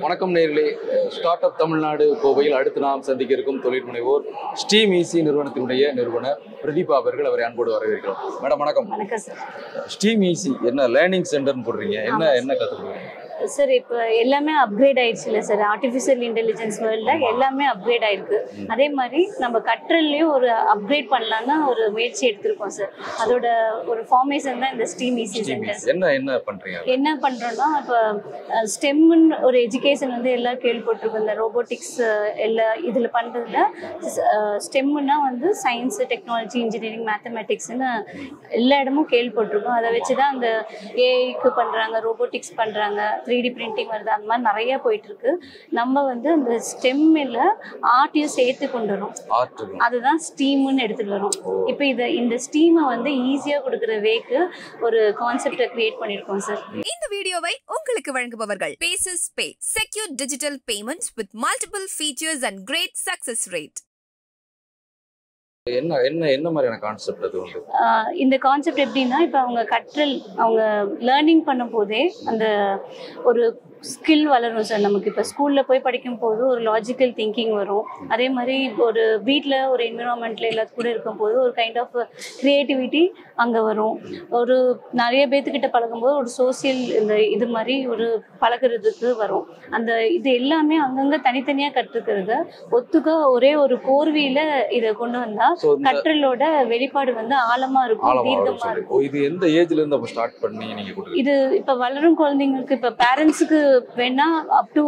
வணக்கம் நேர்களே start up Tamil Nadu கோவையில் அடுத்து நாம் சந்திக்க இருக்கும் தொழில் முனைவோர் ஸ்டீம் ஈசி நிறுவனத்தினுடைய நிறுவனர் பிரதீபா அவர்கள் அவரை அன்போடு வரவேற்கிறோம் மேடம் வணக்கம் வணக்கம் சார் ஸ்டீம் ஈசி என்ன லேர்னிங் சென்டர்னு போடுறீங்க என்ன என்ன கற்றுக்குறீங்க சார் இப்போ எல்லாமே அப்கிரேட் ஆயிடுச்சு இல்லை சார் ஆர்டிஃபிஷியல் இன்டெலிஜென்ஸ் வேர்ல்டில் எல்லாமே அப்கிரேட் ஆயிருக்கு அதே மாதிரி நம்ம கற்றல்லையும் ஒரு அப்கிரேட் பண்ணலான்னு ஒரு முயற்சி எடுத்திருக்கோம் சார் அதோட ஒரு ஃபார்மேஷன் தான் இந்த steam easy steam centre easy என்ன என்ன பண்றீங்க என்ன பண்ணுறோன்னா இப்போ ஸ்டெம்னு ஒரு எஜுகேஷன் வந்து எல்லாம் கேள்விப்பட்டிருக்கோம் இந்த ரோபோட்டிக்ஸ் எல்லா இதில் பண்ணுறதுல ஸ்டெம்முன்னா வந்து சயின்ஸ் டெக்னாலஜி இன்ஜினியரிங் மேத்தமெட்டிக்ஸ்னு எல்லா இடமும் கேள்விப்பட்டிருக்கோம் அதை வச்சு தான் அந்த ஏஐக்கு பண்ணுறாங்க ரோபோட்டிக்ஸ் பண்ணுறாங்க த்ரீ டி பிரிண்டிங் வருது அந்த மாதிரி நிறைய போயிட்டு இருக்கு நம்ம வந்து அந்த ஸ்டெம்மில் ஆர்ட்டையும் சேர்த்து கொண்டு வரோம் ஆர்ட் அதுதான் ஸ்டீம்னு எடுத்துட்டு வரோம் இப்போ இதை இந்த ஸ்டீமை வந்து ஈஸியாக கொடுக்குற வேக்கு ஒரு கான்செப்டை கிரியேட் பண்ணியிருக்கோம் சார் இந்த வீடியோவை உங்களுக்கு வழங்குபவர்கள் பேசஸ் pay secure digital payments with multiple features and great success rate என்ன என்ன என்ன மாதிரியான கான்செப்ட் அது வந்து ஆஹ் இந்த கான்செப்ட் எப்படின்னா இப்போ அவங்க கற்றல் அவங்க லேர்னிங் பண்ணும்போதே அந்த ஒரு ஸ்கில் வளரும் சார் நமக்கு இப்போ ஸ்கூலில் போய் படிக்கும் போது ஒரு லாஜிக்கல் திங்கிங் வரும் அதே மாதிரி ஒரு வீட்டில் ஒரு என்விரான்மெண்ட்டில் எல்லாத்து கூட இருக்கும்போது ஒரு கைண்ட் ஆஃப் க்ரியேட்டிவிட்டி அங்கே வரும் ஒரு நிறைய பேர்த்துக்கிட்ட பழகும்போது ஒரு சோசியல் இந்த இது மாதிரி ஒரு பழகுறதுக்கு வரும் அந்த இது எல்லாமே அங்கங்கே தனித்தனியாக கற்றுக்கிறத ஒத்துக்க ஒரே ஒரு கோர்வையில் இதை கொண்டு வந்தால் ஸோ இந்த கற்றலோட வெளிப்பாடு வந்து ஆழமா இருக்கும் ஆழமா வரும் தீர்க்கமா சொல்லி இருக்கும் ஓ, இது எந்த ஏஜ்ல இருந்து அப்ப ஸ்டார்ட் பண்ணி நீங்க கொடுக்குறீங்க இது இப்ப வளரும் குழந்தைங்களுக்கு இப்ப பேரண்ட்ஸுக்கு வேணா அப் டு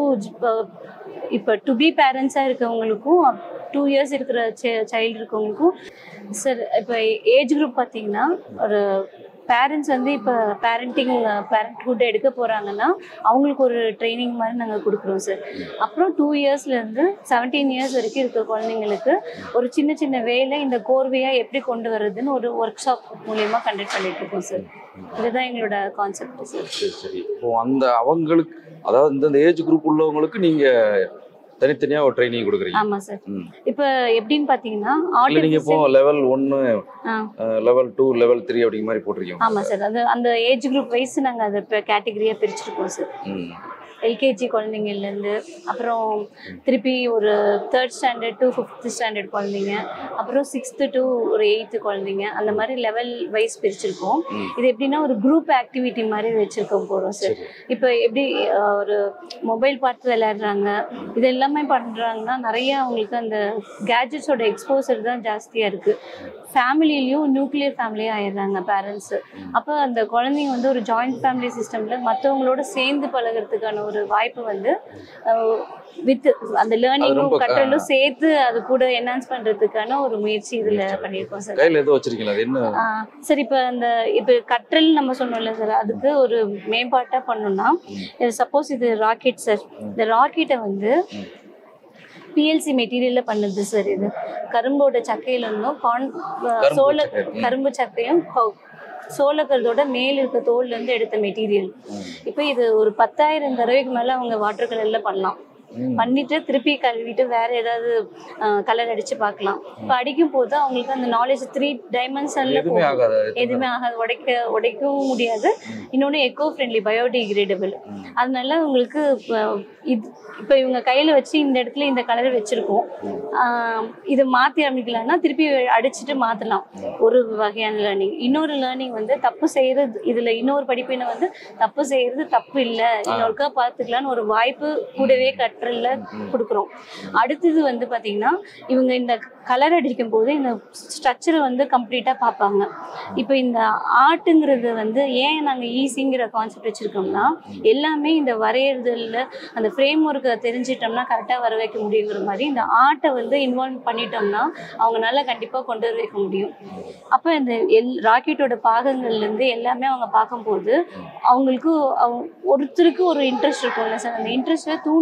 இப்ப டு பி பேரண்ட்ஸா இருக்கவங்களுக்கும் டூ இயர்ஸ் இருக்கிற சைல்டு இருக்கவங்களுக்கும் சார் இப்போ ஏஜ் குரூப் பார்த்தீங்கன்னா ஒரு பேரண்ட்ஸ் வந்து இப்போ பேரண்டிங் பேரண்ட்ஹுட் எடுக்க போகிறாங்கன்னா அவங்களுக்கு ஒரு ட்ரைனிங் மாதிரி நாங்கள் கொடுக்குறோம் சார் அப்புறம் டூ இயர்ஸ்லேருந்து செவன்டீன் இயர்ஸ் வரைக்கும் இருக்கிற குழந்தைங்களுக்கு ஒரு சின்ன சின்ன வேலை இந்த கோர்வையாக எப்படி கொண்டு வர்றதுன்னு ஒரு ஒர்க் ஷாப் மூலயமா கண்டக்ட் பண்ணிட்டு இருக்கோம் சார் இதுதான் எங்களோட கான்செப்ட் சார் சரி சரி இப்போ அந்த அவங்களுக்கு அதாவது இந்த ஏஜ் குரூப் உள்ளவங்களுக்கு நீங்க தனித்தனியா ஒரு ட்ரைனிங் கொடுக்குறீங்க ஆமாம் சார் ம். இப்போ எப்படின்னு பார்த்தீங்கன்னா இல்ல நீங்க இப்போ ஆர்டிஃபிஷியல் லெவல் ஒன்னு ஆ லெவல் டூ லெவல் த்ரீ அப்படிங்கிற மாதிரி போட்டிருக்கீங்க ஆமாம் சார் அது அந்த ஏஜ் குரூப் வைஸ் நாங்கள் அதை இப்போ கேட்டகரியாக பிரிச்சிருக்கோம் சார் ம். எல்கேஜி குழந்தைங்கள்லேருந்து அப்புறம் திருப்பி ஒரு third standard to fifth standard குழந்தைங்க அப்புறம் சிக்ஸ்த்து டு ஒரு எயித்து குழந்தைங்க அந்த மாதிரி லெவல் வைஸ் பிரிச்சிருக்கோம் ம். இது எப்படின்னா ஒரு குரூப் ஆக்டிவிட்டி மாதிரி வச்சுருக்கோம் போகிறோம் சார் சரி இப்போ எப்படி அஹ், ஒரு மொபைல் பார்த்து விளையாடுறாங்க இது எல்லாமே பண்ணுறாங்கன்னா நிறைய அவங்களுக்கு அந்த கேஜெட்ஸோட எக்ஸ்போசர் தான் ஜாஸ்தியாக இருக்குது ஃபேமிலிலையும் நியூக்ளியர் ஃபேமிலியாக ஆயிடுறாங்க பேரண்ட்ஸு அப்போ அந்த குழந்தைங்க வந்து ஒரு ஜாயிண்ட் ஃபேமிலி சிஸ்டமில் மற்றவங்களோட சேர்ந்து பழகுறதுக்கான ஒரு வாய்ப்பு வந்து வித் அந்த அது ரொம்ப லேர்னிங்கும் க- கற்றலும் சேர்த்து அது கூட என்ஹான்ஸ் பண்ணுறதுக்கான ஒரு முயற்சி இதில் பண்ணியிருக்கோம் சார் கையில எதுவும் வச்சிருக்கீங்களா அது என்ன ஆஹ் சரி இப்போ அந்த இப்போ கற்றல் நம்ம சொன்னோம்ல சார் அதுக்கு ஒரு மேம்பாட்டாக பண்ணோம்னா சப்போஸ் இது ராக்கெட் சார் இந்த ராக்கெட்டை வந்து ம். பிஎல்சி மெட்டீரியலில் பண்ணுது சார் இது கரும்போட சக்கையில இருந்தும் கான் கரும்பு சோள சக்கை, ம். கரும்பு சக்கையும் கொ- சோளக்கருதோட மேல் இருக்க தோல்ல இருந்து எடுத்த மெட்டீரியல் இப்போ இது ஒரு பத்தாயிரம் தடவைக்கு மேல அவங்க வாட்டர் கலர்ல பண்ணலாம் ம். பண்ணிட்டு திருப்பி கழுவிட்டு வேற ஏதாவது கலர் அடிச்சு பார்க்கலாம் இப்போ அடிக்கும் போது அவங்களுக்கு அந்த நாலேஜ் த்ரீ டைமென்ஷன்ல எதுவுமே ஆகாது எதுவுமே ஆகாது உடைக்க உடைக்கவும் முடியாது இன்னொன்று எக்கோ ஃப்ரெண்ட்லி பயோடிகிரேடபிள் அதனால உங்களுக்கு அஹ், இது இப்போ இவங்க கையில் வச்சு இந்த இடத்துல இந்த கலர் வச்சுருக்கோம் இதை மாற்றி அமைக்கலாம்னா திருப்பி அடிச்சுட்டு மாற்றலாம் ஒரு வகையான லேர்னிங் இன்னொரு லேர்னிங் வந்து தப்பு செய்கிறது இதில் இன்னொரு படிப்பினை வந்து தப்பு செய்கிறது தப்பு இல்லை இன்னொருக்கா பார்த்துக்கலான்னு ஒரு வாய்ப்பு கூடவே கற்றல்ல கொடுக்குறோம் அடுத்தது வந்து பார்த்தீங்கன்னா இவங்க இந்த கலர் அடிக்கும் போது இந்த ஸ்ட்ரக்சரை வந்து கம்ப்ளீட்டாக பார்ப்பாங்க இப்போ இந்த ஆர்ட்டுங்கிறது வந்து ஏன் நாங்கள் ஈஸிங்கிற கான்செப்ட் வச்சுருக்கோம்னா எல்லாமே இந்த வரையறதுல அந்த ஃப்ரேம் ஒர்க்கை தெரிஞ்சிட்டோம்னா கரெக்டாக வர வைக்க முடியுங்கிற மாதிரி இந்த ஆர்ட்டை வந்து இன்வால்வ் பண்ணிட்டோம்னா அவங்களால கண்டிப்பாக கொண்டு வர வைக்க முடியும் அப்போ இந்த எல் ராக்கெட்டோட பாகங்கள்லேருந்து எல்லாமே அவங்க பார்க்கும்போது அவங்களுக்கு அவங்க ஒருத்தருக்கு ஒரு இன்ட்ரெஸ்ட் இருக்கும்ல சார் அந்த இன்ட்ரெஸ்ட்டை தூண்டுறதுக்கு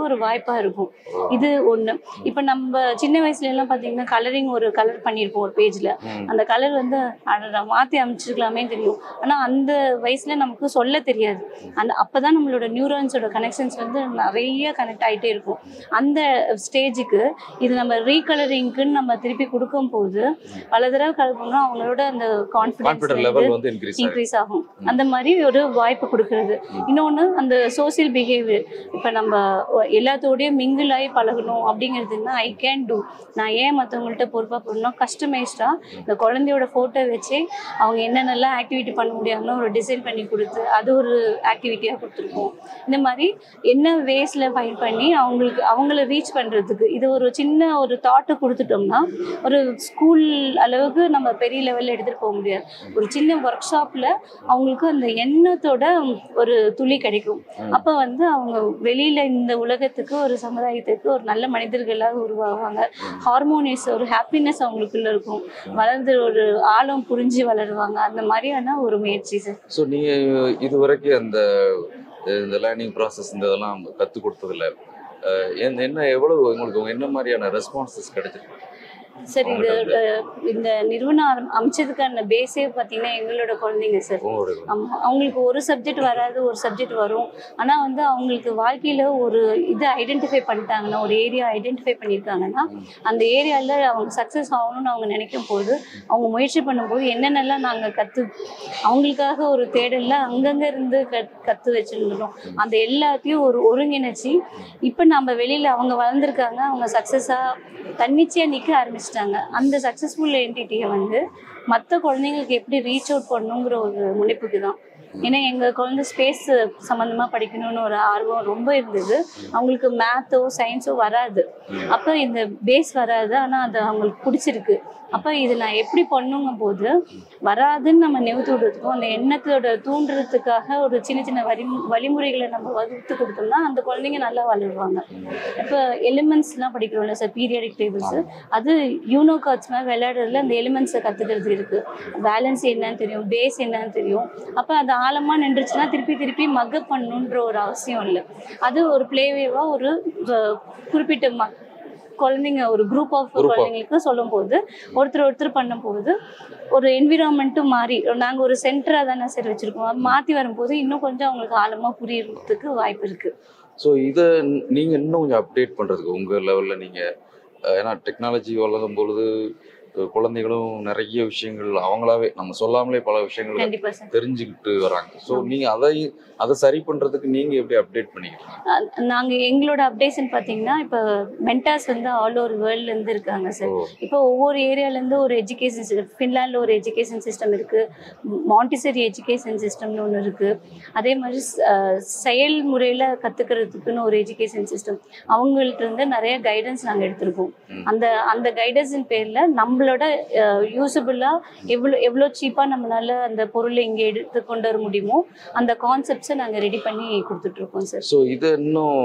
ஒரு வாய்ப்பா இருக்கும் இது ஒண்ணு இப்ப நம்ம சின்ன வயசுல எல்லாம் பாத்தீங்கன்னா கலரிங் ஒரு கலர் பண்ணியிருப்போம் ஒரு பேஜ்ல ம். அந்த கலர் வந்து அடடா, மாத்தி அமைச்சிருக்கலாமே தெரியும் ஆனா அந்த வயசுல நமக்கு சொல்ல தெரியாது அந்த அப்பதான் நம்மளோட நியூரான்ஸோட கனெக்ஷன்ஸ் வந்து நிறைய கனெக்ட் ஆயிட்டே இருக்கும் அந்த ஸ்டேஜுக்கு இது நம்ம ரீகலரிங்க்குன்னு நம்ம திருப்பி கொடுக்கும் போது பல தடவை கலர் பண்ணோம் அவங்களோட அந்த கான்பிடன்ட் கான்ஃபிடன்ஸ் லெவல் வந்து இன்க்ரீஸ் ஆகும் இன்க்ரீஸ் ஆகும் அந்த மாதிரி ஒரு வாய்ப்பு கொடுக்கறது இன்னொன்று அந்த சோசியல் பிஹேவியர் இப்போ நம்ம எல்லாத்தோடயும் மிங்கிள் ஆகி பழகணும் அப்படிங்கிறதுனா ஐ கேன் டூ நான் ஏன் மற்றவங்கள்ட்ட பொறுப்பாக பண்ணணும் கஸ்டமைஸ்டாக இந்த குழந்தையோட ஃபோட்டோ வச்சு அவங்க என்னென்னலாம் ஆக்டிவிட்டி பண்ண முடியாதுன்னு ஒரு டிசைன் பண்ணி கொடுத்து அது ஒரு ஆக்டிவிட்டியாக கொடுத்துருக்கோம் இந்த மாதிரி என்ன வேஸில் ஃபைன் பண்ணி அவங்களுக்கு அவங்கள ரீச் பண்ணுறதுக்கு இது ஒரு சின்ன ஒரு தாட்டை கொடுத்துட்டோம்னா ஒரு ஸ்கூல் அளவுக்கு நம்ம பெரிய லெவலில் எடுத்துகிட்டு போக முடியாது ஒரு சின்ன ஒர்க் ஷாப்பில் அவங்களுக்கு அந்த எண்ணத்தோட ஒரு துளி கிடைக்கும் அப்போ வந்து அவங்க வெளியில் இந்த உலகத்துக்கு ஒரு சமுதாயத்துக்கு ஒரு நல்ல மனிதர்களாக உருவாகுவாங்க ஹார்மோனியஸ் ஒரு ஹாப்பினஸ் அவங்களுக்குள்ள இருக்கும் வளர்ந்து ஒரு ஆழம் புரிஞ்சு வளருவாங்க அந்த மாதிரியான ஒரு முயற்சி சார் ஸோ நீங்க இது வரைக்கும் அந்த அஹ், இந்த லேர்னிங் ப்ராசஸ் இந்த இதெல்லாம் கற்றுக் கொடுத்ததுல அஹ், என்ன என்ன எவ்வளவு உங்களுக்கு என்ன மாதிரியான ரெஸ்பான்சஸ் கிடைச்சிருக்கு சார் இது அவங்கள்ட்ட அஹ், இந்த நிறுவனம் ஆரம்- அமைச்சதுக்கான பேஸே பார்த்தீங்கன்னா எங்களோட குழந்தைங்க சார் உங்களுடைய ஆமா. அவங்களுக்கு ஒரு சப்ஜெக்ட் வராது ஒரு சப்ஜெக்ட் வரும் ஆனால் வந்து அவங்களுக்கு வாழ்க்கையில் ஒரு இது ஐடென்டிஃபை பண்ணிட்டாங்கன்னா ஒரு ஏரியா ஐடென்டிஃபை பண்ணியிருக்காங்கன்னா அந்த ஏரியாவில் அவங்க சக்ஸஸ் ஆகணும்னு அவங்க நினைக்கும் போது அவங்க முயற்சி பண்ணும்போது என்னென்னலாம் நாங்கள் கற்று அவங்களுக்காக ஒரு தேடலில் அங்கங்கே இருந்து கத் கற்று வச்சுருந்தோம் அந்த எல்லாத்தையும் ஒரு ஒருங்கிணைச்சி இப்போ நம்ம வெளியில் அவங்க வளர்ந்துருக்காங்க அவங்க சக்ஸஸாக தன்னிச்சையாக நிற்க ஆரம்பிச்சிட்டாங்க அந்த சக்ஸஸ்ஃபுல் என்டிட்டியை வந்து மற்ற குழந்தைங்களுக்கு எப்படி ரீச் அவுட் பண்ணணுங்கிற ஒரு முனைப்புக்கு தான் ஏன்னா எங்கள் குழந்தை ஸ்பேஸ் சம்மந்தமாக படிக்கணும்னு ஒரு ஆர்வம் ரொம்ப இருந்தது அவங்களுக்கு மேத்தோ சயின்ஸோ வராது அப்போ இந்த பேஸ் வராது ஆனால் அது அவங்களுக்கு பிடிச்சிருக்கு அப்போ இது நான் எப்படி பண்ணுங்கும் போது வராதுன்னு நம்ம நிறுத்தி விடுறதுக்கும் அந்த எண்ணத்தோட தூண்டுறதுக்காக ஒரு சின்ன சின்ன வழி வழிமுறைகளை நம்ம வகுத்து கொடுத்தோம்னா அந்த குழந்தைங்க நல்லா வளருவாங்க இப்போ எலிமெண்ட்ஸ்லாம் படிக்கிறோம்ல சார் பீரியாடிக் டேபிள்ஸ் அது யூனோ கார்ட்ஸ் மாதிரி விளையாடுறதுல அந்த எலிமெண்ட்ஸை கற்றுக்கிறது இருக்கு பேலன்ஸ் என்னன்னு தெரியும் பேஸ் என்னன்னு தெரியும் அப்போ அது ஆழமாக நின்றுச்சுன்னா திருப்பி திருப்பி மக்கப் பண்ணணுன்ற ஒரு அவசியம் இல்லை அது ஒரு பிளேவேவாக ஒரு அஹ், குறிப்பிட்ட ம குழந்தைங்க ஒரு குரூப் ஆஃப் Group of. குழந்தைங்களுக்கு சொல்லும்போது ஒருத்தர் ஒருத்தர் பண்ணும்போது ஒரு என்விரான்மெண்ட்டும் மாறி நாங்கள் ஒரு சென்டராக தானே சார் வச்சுருக்கோம் அது மாற்றி வரும்போது இன்னும் கொஞ்சம் அவங்களுக்கு ஆழமாக புரியறதுக்கு வாய்ப்பு இருக்குது ஸோ இதை நீங்க இன்னும் கொஞ்சம் அப்டேட் பண்றதுக்கு உங்க லெவல்ல நீங்க அஹ், ஏன்னா டெக்னாலஜி வளரும் பொழுது அஹ், குழந்தைகளும் நிறைய விஷயங்கள் அவங்களாவே நம்ம சொல்லாமலே பல விஷயங்கள் கண்டிப்பாக சார் தெரிஞ்சுக்கிட்டு வராங்க ஸோ நீங்க அதை அதை சரி பண்றதுக்கு நீங்க எப்படி அப்டேட் பண்ணிக்கிறீங்க நாங்கள் எங்களோட அப்டேஷன் பார்த்தீங்கன்னா இப்போ மென்டாஸ் வந்து ஆல் ஓவர் வேர்ல்ட்லேருந்து இருக்காங்க சார் ஓ இப்போ ஒவ்வொரு ஏரியாலேருந்து ஒரு எஜுகேஷன் சிஸ்டம் ஃபின்லாண்டில் ஒரு எஜுகேஷன் சிஸ்டம் இருக்குது மாண்டிசரி எஜுகேஷன் சிஸ்டம்னு ஒன்று இருக்குது அதே மாதிரி அஹ், செயல்முறையில் கற்றுக்கிறதுக்குன்னு ஒரு எஜுகேஷன் சிஸ்டம் அவங்கள்ட்ட இருந்து நிறைய கைடன்ஸ் நாங்கள் எடுத்திருக்கோம் ம். அந்த அந்த கைடன்ஸின் பேரில் நம்மளோட யூஸபிளாக எவ்வளோ எவ்வளோ சீப்பாக நம்மளால அந்த பொருளை இங்கே எடுத்து கொண்டு வர முடியுமோ அந்த கான்செப்ட்ஸை நாங்கள் ரெடி பண்ணி கொடுத்துட்ருக்கோம் சார் ஸோ இதை இன்னும்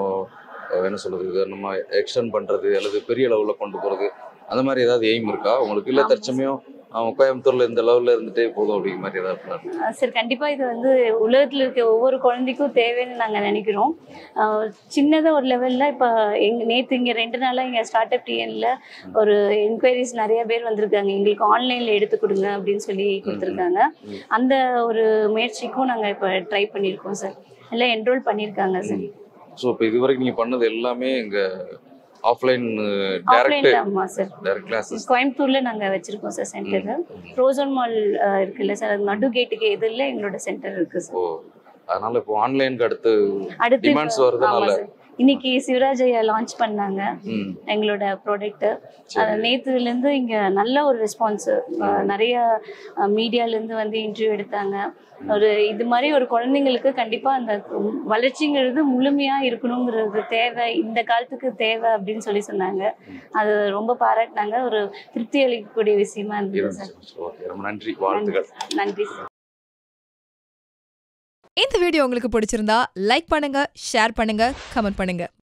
அஹ், என்ன சொல்றது இதை நம்ம எக்ஸ்டெண்ட் பண்றது அல்லது பெரிய லெவலில் கொண்டு போறது அந்த மாதிரி ஏதாவது எய்ம் இருக்கா உங்களுக்கு இல்லை ஆமா. தற்சமயம் அவன் கோயம்புத்தூர்ல இந்த லெவல்ல இருந்துட்டே போதும் அப்படிங்கிற மாதிரி ஏதாவது plan இருக்கா? சார் கண்டிப்பாக இது வந்து உலகத்தில் இருக்க ஒவ்வொரு குழந்தைக்கும் தேவைன்னு நாங்கள் நினைக்கிறோம் சின்னதாக ஒரு லெவலில் இப்போ எங் நேற்று இங்கே ரெண்டு நாளாக இங்கே ஸ்டார்ட் அப் டிஎன்ல ஒரு என்கொயரிஸ் நிறைய பேர் வந்திருக்காங்க எங்களுக்கு ஆன்லைனில் எடுத்து கொடுங்க அப்படின்னு சொல்லி கொடுத்துருக்காங்க ம். அந்த ஒரு முயற்சிக்கும் நாங்கள் இப்போ ட்ரை பண்ணியிருக்கோம் சார் எல்லாம் என்ரோல் பண்ணியிருக்காங்க சார் ஸோ இப்போ இது வரைக்கும் நீங்க பண்ணது எல்லாமே இங்க ஆஃப்லைன் ஆஃப்லைனில் டைரக்ட் ஆமாம் சார் டைரக்ட் கிளாஸஸ் கோயம்புத்தூர்ல நாங்க வச்சிருக்கோம் சார் சென்டர் ரோசன் மால் இருக்குல்ல சார் அது நடு கேட்டுக்கு எதிரில் எங்களோட சென்டர் இருக்கு சார் ஓ அதனால இப்போ ஆன்லைனுக்கு அடுத்து அடுத்து டிமாண்ட்ஸ் இப்போ- வருது ஆமா நல்ல சார். இன்னைக்கு சிவராஜையா லான்ச் பண்ணாங்க ம் எங்களோட ப்ராடக்ட் சரி. நேத்துல இருந்து இங்க நல்ல ஒரு ரெஸ்பான்ஸ் நிறைய மீடியால இருந்து வந்து இன்டர்வியூ எடுத்தாங்க ஒரு இது மாதிரி ஒரு குழந்தைங்களுக்கு கண்டிப்பா அந்த வளர்ச்சிங்கிறது முழுமையா இருக்கணுங்கிறது தேவை இந்த காலத்துக்கு தேவை அப்படின்னு சொல்லி சொன்னாங்க அது ரொம்ப பாராட்டினாங்க ஒரு திருப்தி அளிக்கக்கூடிய விஷயமா இருந்தது சார் இருந்துச்சு ஓகே ரொம்ப நன்றி வாழ்த்துக்கள் நன்றி சார் இந்த வீடியோ உங்களுக்கு பிடிச்சிருந்தா லைக் பண்ணுங்க ஷேர் பண்ணுங்க கமெண்ட் பண்ணுங்க